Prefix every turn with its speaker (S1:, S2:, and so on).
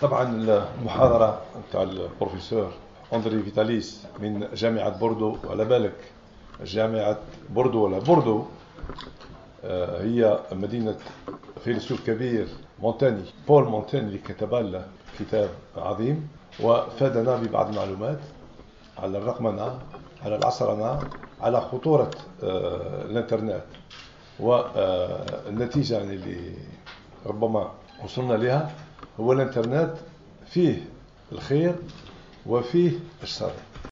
S1: طبعا المحاضرة بتاع البروفيسور أندري فيتاليس من جامعة بوردو على بالك جامعة بوردو ولا بوردو آه، هي مدينة فيلسوف كبير مونتاني بول مونتاني اللي كتب له كتاب عظيم وفادنا ببعض المعلومات على الرقمنة على العصرنة على خطورة آه، الانترنت والنتيجة يعني اللي ربما وصلنا لها هو الانترنت فيه الخير وفيه الشر